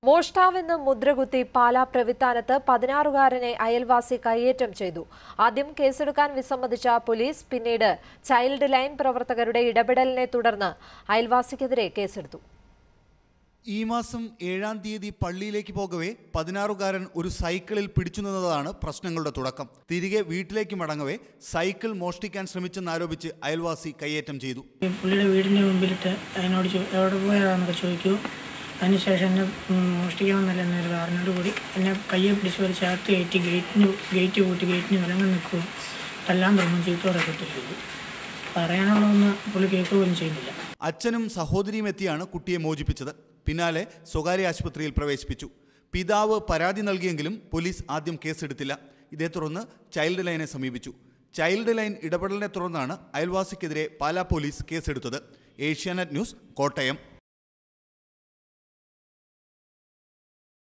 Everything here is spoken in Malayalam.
മോഷ്ടാവെന്ന് മുദ്രകുത്തി പാലാ പ്രവിത്താനത്ത് പതിനാറുകാരനെ അയൽവാസി കയ്യേറ്റം ചെയ്തു ആദ്യം കേസെടുക്കാൻ വിസമ്മതിച്ച പോലീസ് പിന്നീട് ചൈൽഡ് ലൈൻ പ്രവർത്തകരുടെ ഇടപെടലിനെ തുടർന്ന് അയൽവാസിക്കെതിരെ കേസെടുത്തു ഈ മാസം ഏഴാം തീയതി പള്ളിയിലേക്ക് പോകവേ പതിനാറുകാരൻ ഒരു സൈക്കിളിൽ പിടിച്ചു നിന്നതാണ് പ്രശ്നങ്ങളുടെ തുടക്കം തിരികെ വീട്ടിലേക്ക് മടങ്ങവേ സൈക്കിൾ മോഷ്ടിക്കാൻ ശ്രമിച്ചെന്നാരോപിച്ച് അയൽവാസി കയ്യേറ്റം ചെയ്തു ഈ പുള്ളിയുടെ വീടിൻ്റെ മുമ്പിലിട്ട് അതിനോട് ചോ- എവിടെ പോയതാണെന്നൊക്കെ ചോദിക്കൂ അതിനുശേഷം എന്നെ ഉം, മോഷ്ടിക്കാമെന്നല്ല എന്നൊരു ധാരണയോട് കൂടി എന്നെ കയ്യെ പിടിച്ച് ഒരു ചേർത്ത് കയറ്റി ഗേറ്റിന് ഗേറ്റ് കൂട്ടി ഗേറ്റിന് വിലങ്ങ് നിൽക്കുകയും എല്ലാം തുടങ്ങും ചീത്തോടൊക്കെ ചെയ്തു പറയാനുള്ളതൊന്നും പുള്ളി കേൾക്കുക പോലും ചെയ്യുന്നില്ല അച്ഛനും സഹോദരിയും എത്തിയാണ് കുട്ടിയെ മോചിപ്പിച്ചത് പിന്നാലെ സ്വകാര്യ ആശുപത്രിയിൽ പ്രവേശിപ്പിച്ചു പിതാവ് പരാതി നൽകിയെങ്കിലും പോലീസ് ആദ്യം കേസെടുത്തില്ല ഇതേ തുടർന്ന് ചൈൽഡ് ലൈനെ സമീപിച്ചു ചൈൽഡ് ലൈൻ ഇടപെടലിനെ തുടർന്നാണ് അയൽവാസിക്കെതിരെ പാലാ പോലീസ് കേസെടുത്തത് ഏഷ്യാനെറ്റ് ന്യൂസ് കോട്ടയം